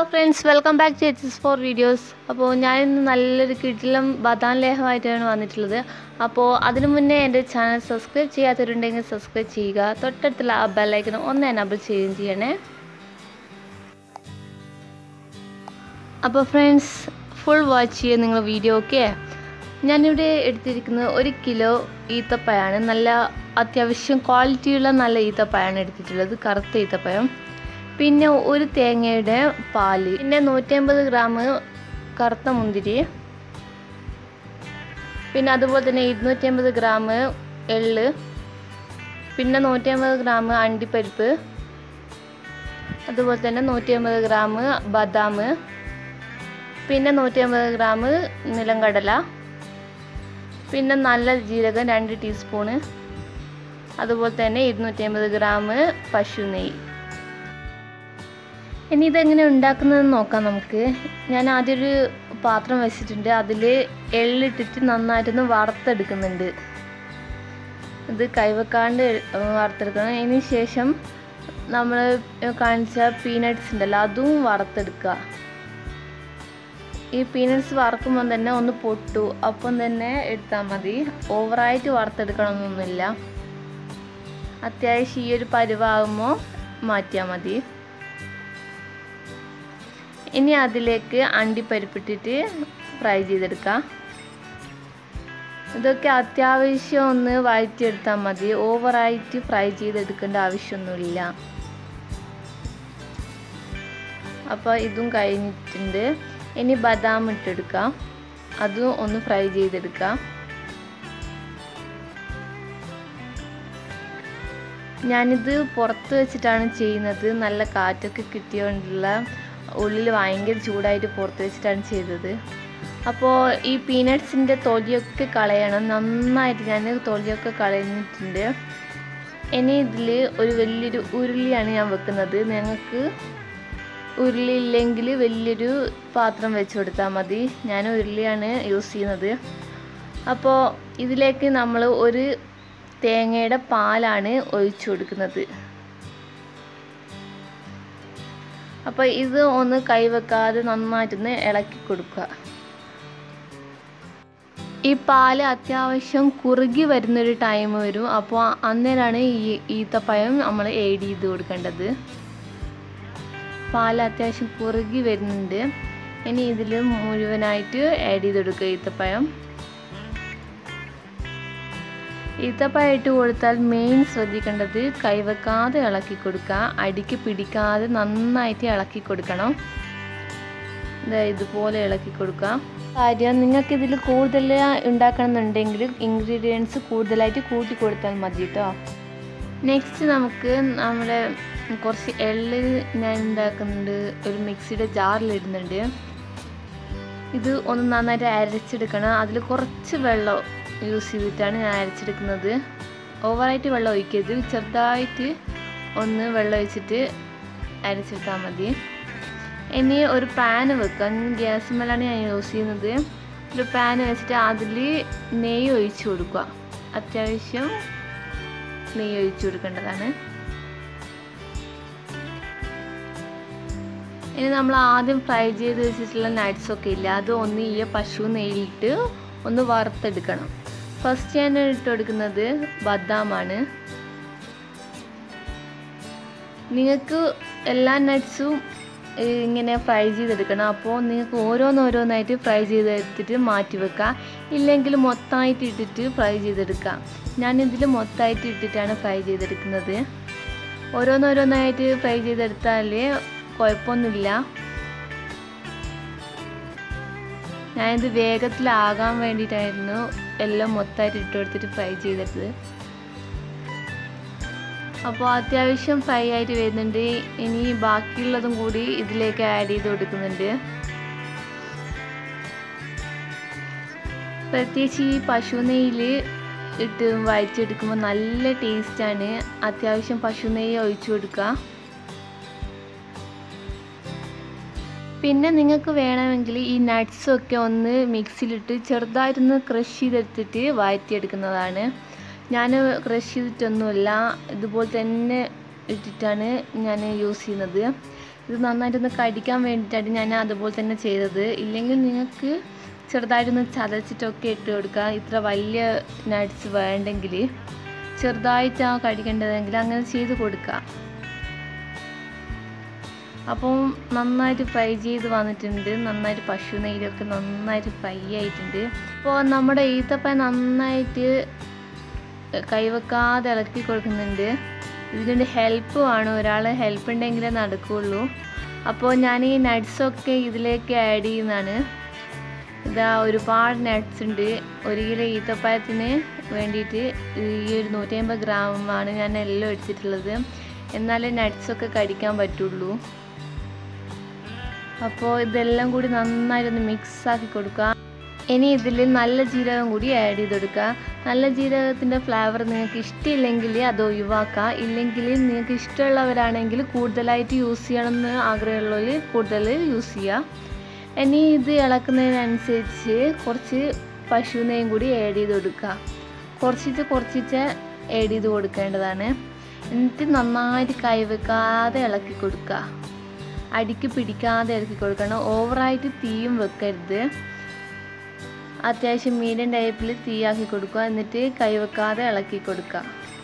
friends welcome back to H S four videos അപ്പോൾ ഞാൻ ഇന്ന് നല്ലൊരു കിടിലം ബദാം ലേഹമായിട്ടാണ് വന്നിട്ടുള്ളത് അപ്പോൾ അതിനു മുന്നേ എൻ്റെ ചാനൽ സബ്സ്ക്രൈബ് ചെയ്യാത്തവരുണ്ടെങ്കിൽ സബ്സ്ക്രൈബ് ചെയ്യുക തൊട്ടടുത്തുള്ള ആ ബെല്ലൈക്കൺ ഒന്ന് എനബിൾ ചെയ്യുകയും ചെയ്യണേ അപ്പോൾ ഫ്രണ്ട്സ് ഫുൾ വാച്ച് ചെയ്യുക നിങ്ങൾ വീഡിയോ ഓക്കെ ഞാനിവിടെ എടുത്തിരിക്കുന്നത് ഒരു കിലോ ഈത്തപ്പഴമാണ് നല്ല അത്യാവശ്യം ക്വാളിറ്റിയുള്ള നല്ല ഈത്തപ്പഴമാണ് എടുത്തിട്ടുള്ളത് കറുത്ത ഈത്തപ്പഴം പിന്നെ ഒരു തേങ്ങയുടെ പാല് പിന്നെ നൂറ്റമ്പത് ഗ്രാം കറുത്ത മുന്തിരി പിന്നെ അതുപോലെ തന്നെ ഇരുന്നൂറ്റമ്പത് ഗ്രാം എള്ള് പിന്നെ നൂറ്റമ്പത് ഗ്രാം അണ്ടിപ്പരിപ്പ് അതുപോലെ തന്നെ നൂറ്റമ്പത് ഗ്രാം ബദാം പിന്നെ നൂറ്റമ്പത് ഗ്രാം നിലംകടല പിന്നെ നല്ല ജീരകം രണ്ട് ടീസ്പൂണ് അതുപോലെ തന്നെ ഇരുന്നൂറ്റമ്പത് ഗ്രാം പശു നെയ്യ് ഇനി ഇതെങ്ങനെ ഉണ്ടാക്കുന്നതെന്ന് നോക്കാം നമുക്ക് ഞാൻ ആദ്യം ഒരു പാത്രം വെച്ചിട്ടുണ്ട് അതിൽ എള്ളിട്ടിട്ട് നന്നായിട്ടൊന്ന് വറുത്തെടുക്കുന്നുണ്ട് ഇത് കൈവെക്കാണ്ട് വറുത്തെടുക്കണം അതിന് ശേഷം നമ്മൾ കാണിച്ച പീനട്ട്സ് ഉണ്ടല്ലോ അതും വറുത്തെടുക്കുക ഈ പീനട്ട്സ് വറക്കുമ്പോൾ തന്നെ ഒന്ന് പൊട്ടു അപ്പം തന്നെ എടുത്താൽ മതി ഓവറായിട്ട് വറുത്തെടുക്കണമെന്നൊന്നുമില്ല അത്യാവശ്യം ഈ ഒരു പരുവാകുമ്പോൾ മാറ്റിയാൽ മതി ഇനി അതിലേക്ക് അണ്ടിപ്പരിപ്പിട്ടിട്ട് ഫ്രൈ ചെയ്തെടുക്കാം ഇതൊക്കെ അത്യാവശ്യം ഒന്ന് വഴറ്റിയെടുത്താൽ മതി ഓവറായിട്ട് ഫ്രൈ ചെയ്തെടുക്കേണ്ട ആവശ്യമൊന്നുമില്ല അപ്പോൾ ഇതും കഴിഞ്ഞിട്ടുണ്ട് ഇനി ബദാം ഇട്ടെടുക്കാം അതും ഒന്ന് ഫ്രൈ ചെയ്തെടുക്കാം ഞാനിത് പുറത്ത് വെച്ചിട്ടാണ് ചെയ്യുന്നത് നല്ല കാറ്റൊക്കെ കിട്ടിയോണ്ടുള്ള ഉള്ളിൽ ഭയങ്കര ചൂടായിട്ട് പുറത്ത് വെച്ചിട്ടാണ് ചെയ്തത് അപ്പോൾ ഈ പീനട്ട്സിൻ്റെ തൊലിയൊക്കെ കളയണം നന്നായിട്ട് ഞാൻ തൊലിയൊക്കെ കളഞ്ഞിട്ടുണ്ട് ഇനി ഇതിൽ ഒരു വലിയൊരു ഉരുളിയാണ് ഞാൻ വെക്കുന്നത് ഞങ്ങൾക്ക് ഉരുളി ഇല്ലെങ്കിൽ വലിയൊരു പാത്രം വെച്ച് കൊടുത്താൽ മതി ഞാൻ ഉരുളിയാണ് യൂസ് ചെയ്യുന്നത് അപ്പോൾ ഇതിലേക്ക് നമ്മൾ ഒരു തേങ്ങയുടെ പാലാണ് ഒഴിച്ചു കൊടുക്കുന്നത് അപ്പോൾ ഇത് ഒന്ന് കൈവെക്കാതെ നന്നായിട്ടൊന്ന് ഇളക്കി കൊടുക്കുക ഈ പാല് അത്യാവശ്യം കുറുകി വരുന്നൊരു ടൈം വരും അപ്പോൾ അന്നേരമാണ് ഈ ഈത്തപ്പഴം നമ്മൾ ഏഡ് ചെയ്ത് കൊടുക്കേണ്ടത് പാൽ അത്യാവശ്യം കുറുകി വരുന്നുണ്ട് ഇനി ഇതിൽ മുഴുവനായിട്ട് ആഡ് ചെയ്ത് കൊടുക്കുക ഈത്തപ്പഴം ഈത്തപ്പഴം ഇട്ട് കൊടുത്താൽ മെയിൻ ശ്രദ്ധിക്കേണ്ടത് കൈവെക്കാതെ ഇളക്കി കൊടുക്കുക അടിക്ക് പിടിക്കാതെ നന്നായിട്ട് ഇളക്കി കൊടുക്കണം ഇതുപോലെ ഇളക്കി കൊടുക്കുക കാര്യം നിങ്ങൾക്ക് ഇതിൽ കൂടുതൽ ഉണ്ടാക്കണമെന്നുണ്ടെങ്കിൽ ഇൻഗ്രീഡിയൻസ് കൂടുതലായിട്ട് കൂട്ടി കൊടുത്താൽ മതി കേട്ടോ നെക്സ്റ്റ് നമുക്ക് നമ്മുടെ കുറച്ച് എള്ള് ഞാൻ ഉണ്ടാക്കുന്നുണ്ട് ഒരു മിക്സിയുടെ ജാറിലിടുന്നുണ്ട് ഇത് ഒന്ന് നന്നായിട്ട് അരച്ചെടുക്കണം അതിൽ കുറച്ച് വെള്ളം യൂസ് ചെയ്തിട്ടാണ് ഞാൻ അരച്ചെടുക്കുന്നത് ഓവറായിട്ട് വെള്ളം ഒഴിക്കരുത് ചെറുതായിട്ട് ഒന്ന് വെള്ളം ഒഴിച്ചിട്ട് അരച്ചെടുത്താൽ മതി ഇനി ഒരു പാന് വെക്കുക ഗ്യാസ് മേലാണ് ഞാൻ യൂസ് ചെയ്യുന്നത് ഒരു പാന് വെച്ചിട്ട് അതിൽ നെയ്യ് ഒഴിച്ചു കൊടുക്കുക അത്യാവശ്യം നെയ്യ് ഒഴിച്ചു കൊടുക്കേണ്ടതാണ് ഇനി നമ്മൾ ആദ്യം ഫ്രൈ ചെയ്ത് വെച്ചിട്ടുള്ള നട്ട്സ് ഒക്കെ ഇല്ല അത് ഒന്ന് ഈ പശു നെയ്യിലിട്ട് ഒന്ന് വറുത്തെടുക്കണം ഫസ്റ്റ് ഞാൻ ഇട്ട് കൊടുക്കുന്നത് ബദാമാണ് നിങ്ങൾക്ക് എല്ലാ നട്ട്സും ഇങ്ങനെ ഫ്രൈ ചെയ്തെടുക്കണം അപ്പോൾ നിങ്ങൾക്ക് ഓരോന്നോരോന്നായിട്ട് ഫ്രൈ ചെയ്തെടുത്തിട്ട് മാറ്റി വെക്കാം ഇല്ലെങ്കിൽ മൊത്തമായിട്ട് ഇട്ടിട്ട് ഫ്രൈ ചെയ്തെടുക്കാം ഞാനിതിൽ മൊത്തമായിട്ട് ഇട്ടിട്ടാണ് ഫ്രൈ ചെയ്തെടുക്കുന്നത് ഓരോന്നോരോന്നായിട്ട് ഫ്രൈ ചെയ്തെടുത്താൽ കുഴപ്പമൊന്നുമില്ല ഞാനിത് വേഗത്തിലാകാൻ വേണ്ടിയിട്ടായിരുന്നു എല്ലാം മൊത്തമായിട്ട് ഇട്ട് കൊടുത്തിട്ട് ഫ്രൈ ചെയ്തിട്ടത് അപ്പോൾ അത്യാവശ്യം ഫ്രൈ ആയിട്ട് വരുന്നുണ്ട് ഇനി ബാക്കിയുള്ളതും കൂടി ഇതിലേക്ക് ആഡ് ചെയ്ത് കൊടുക്കുന്നുണ്ട് പ്രത്യേകിച്ച് ഈ പശു നെയ്യിൽ ഇട്ട് വഴച്ചെടുക്കുമ്പോൾ നല്ല ടേസ്റ്റാണ് അത്യാവശ്യം പശു നെയ്യ് ഒഴിച്ചു കൊടുക്കുക പിന്നെ നിങ്ങൾക്ക് വേണമെങ്കിൽ ഈ നട്ട്സൊക്കെ ഒന്ന് മിക്സിയിലിട്ട് ചെറുതായിട്ടൊന്ന് ക്രഷ് ചെയ്തെടുത്തിട്ട് വഴറ്റിയെടുക്കുന്നതാണ് ഞാൻ ക്രഷ് ചെയ്തിട്ടൊന്നുമില്ല ഇതുപോലെ തന്നെ ഇട്ടിട്ടാണ് ഞാൻ യൂസ് ചെയ്യുന്നത് ഇത് നന്നായിട്ടൊന്ന് കടിക്കാൻ വേണ്ടിയിട്ടാണ് ഞാൻ അതുപോലെ തന്നെ ചെയ്തത് ഇല്ലെങ്കിൽ നിങ്ങൾക്ക് ചെറുതായിട്ടൊന്ന് ചതച്ചിട്ടൊക്കെ ഇട്ട് കൊടുക്കുക ഇത്ര വലിയ നട്ട്സ് വേണ്ടെങ്കിൽ ചെറുതായിട്ടാണ് കടിക്കേണ്ടതെങ്കിൽ അങ്ങനെ ചെയ്ത് കൊടുക്കുക അപ്പം നന്നായിട്ട് ഫ്രൈ ചെയ്ത് വന്നിട്ടുണ്ട് നന്നായിട്ട് പശു നെയ്യിലൊക്കെ നന്നായിട്ട് ഫ്രൈ ആയിട്ടുണ്ട് അപ്പോൾ നമ്മുടെ ഈത്തപ്പഴം നന്നായിട്ട് കൈവെക്കാതെ ഇളക്കി കൊടുക്കുന്നുണ്ട് ഇതിൻ്റെ ഹെൽപ്പ് വേണം ഒരാൾ ഹെൽപ്പ് ഉണ്ടെങ്കിലേ നടക്കുകയുള്ളൂ അപ്പോൾ ഞാൻ ഈ നട്ട്സൊക്കെ ഇതിലേക്ക് ആഡ് ചെയ്യുന്നതാണ് ഇതാ ഒരുപാട് നട്ട്സ് ഉണ്ട് ഒരു കിലോ ഈത്തപ്പഴത്തിന് വേണ്ടിയിട്ട് ഈ ഒരു നൂറ്റമ്പത് ഗ്രാമാണ് ഞാൻ എല്ലാം എടുത്തിട്ടുള്ളത് എന്നാലേ നട്ട്സൊക്കെ കടിക്കാൻ പറ്റുള്ളൂ അപ്പോൾ ഇതെല്ലാം കൂടി നന്നായിട്ടൊന്ന് മിക്സ് ആക്കി കൊടുക്കുക ഇനി ഇതിൽ നല്ല ജീരകം കൂടി ആഡ് ചെയ്ത് കൊടുക്കുക നല്ല ജീരകത്തിൻ്റെ ഫ്ലേവർ നിങ്ങൾക്ക് ഇഷ്ടമില്ലെങ്കിൽ അത് ഒഴിവാക്കുക ഇല്ലെങ്കിൽ നിങ്ങൾക്ക് ഇഷ്ടമുള്ളവരാണെങ്കിൽ കൂടുതലായിട്ട് യൂസ് ചെയ്യണമെന്ന് ആഗ്രഹമുള്ളവർ കൂടുതൽ യൂസ് ചെയ്യുക ഇനി ഇത് ഇളക്കുന്നതിനനുസരിച്ച് കുറച്ച് പശു നെയ്യും കൂടി ആഡ് ചെയ്ത് കൊടുക്കുക കുറച്ചിട്ട് കുറച്ചിട്ട് ആഡ് ചെയ്ത് കൊടുക്കേണ്ടതാണ് എന്നിട്ട് നന്നായിട്ട് കൈവെക്കാതെ ഇളക്കി കൊടുക്കുക അടിക്ക് പിടിക്കാതെ ഇളക്കി കൊടുക്കണം ഓവറായിട്ട് തീയും വെക്കരുത് അത്യാവശ്യം മീഡിയം ടൈപ്പിൽ തീയാക്കി കൊടുക്കുക എന്നിട്ട് കൈവെക്കാതെ ഇളക്കി കൊടുക്കുക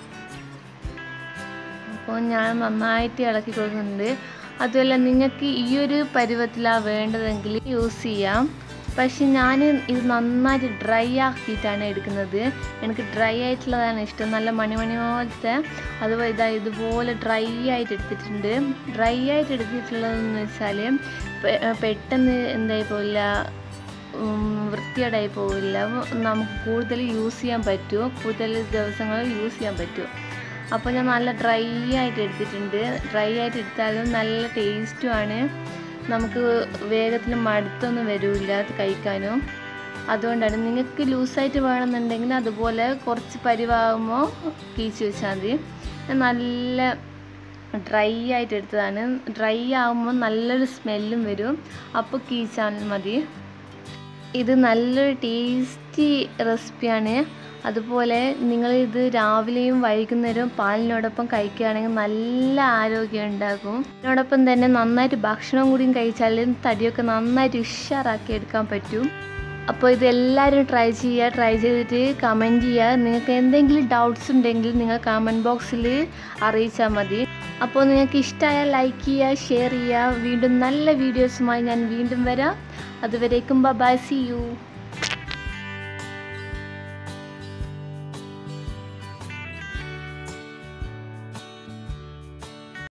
അപ്പോൾ ഞാൻ നന്നായിട്ട് ഇളക്കി കൊടുക്കുന്നുണ്ട് അതുമല്ല നിങ്ങൾക്ക് ഈ ഒരു പരുവത്തിലാണ് വേണ്ടതെങ്കിൽ യൂസ് ചെയ്യാം പക്ഷെ ഞാൻ ഇത് നന്നായിട്ട് ഡ്രൈ ആക്കിയിട്ടാണ് എടുക്കുന്നത് എനിക്ക് ഡ്രൈ ആയിട്ടുള്ളതാണ് ഇഷ്ടം നല്ല മണിമണി പോലത്തെ അതുപോലെ ഇതാ ഇതുപോലെ ഡ്രൈ ആയിട്ട് എടുത്തിട്ടുണ്ട് ഡ്രൈ ആയിട്ട് എടുത്തിട്ടുള്ളതെന്ന് വെച്ചാൽ പെട്ടെന്ന് എന്തായി പോയില്ല വൃത്തികേടായി പോവില്ല നമുക്ക് കൂടുതൽ യൂസ് ചെയ്യാൻ പറ്റുമോ കൂടുതൽ ദിവസങ്ങൾ യൂസ് ചെയ്യാൻ പറ്റുമോ അപ്പോൾ ഞാൻ നല്ല ഡ്രൈ ആയിട്ട് എടുത്തിട്ടുണ്ട് ഡ്രൈ ആയിട്ട് എടുത്താലും നല്ല ടേസ്റ്റുമാണ് നമുക്ക് വേഗത്തിൽ മടുത്തൊന്നും വരില്ല കഴിക്കാനും അതുകൊണ്ടാണ് നിങ്ങൾക്ക് ലൂസായിട്ട് വേണമെന്നുണ്ടെങ്കിൽ അതുപോലെ കുറച്ച് പരിവാകുമ്പോൾ കീച്ച് വെച്ചാൽ മതി നല്ല ഡ്രൈ ആയിട്ട് എടുത്തതാണ് ഡ്രൈ ആകുമ്പോൾ നല്ലൊരു സ്മെല്ലും വരും അപ്പോൾ കീച്ചാൽ മതി ഇത് നല്ലൊരു ടേസ്റ്റി റെസിപ്പിയാണ് അതുപോലെ നിങ്ങൾ ഇത് രാവിലെയും വൈകുന്നേരവും പാലിനോടൊപ്പം കഴിക്കുകയാണെങ്കിൽ നല്ല ആരോഗ്യം ഉണ്ടാകും അതിനോടൊപ്പം തന്നെ നന്നായിട്ട് ഭക്ഷണം കൂടിയും കഴിച്ചാൽ തടിയൊക്കെ നന്നായിട്ട് ഉഷാറാക്കി എടുക്കാൻ പറ്റും അപ്പോൾ ഇത് എല്ലാവരും ട്രൈ ചെയ്യുക ട്രൈ ചെയ്തിട്ട് കമൻറ്റ് ചെയ്യുക നിങ്ങൾക്ക് എന്തെങ്കിലും ഡൗട്ട്സ് ഉണ്ടെങ്കിൽ നിങ്ങൾ കമൻറ്റ് ബോക്സിൽ അറിയിച്ചാൽ മതി അപ്പോൾ നിങ്ങൾക്ക് ഇഷ്ടമായാൽ ലൈക്ക് ചെയ്യുക ഷെയർ ചെയ്യുക വീണ്ടും നല്ല വീഡിയോസുമായി ഞാൻ വീണ്ടും വരാം അതുവരേക്കും ബൈ സി യു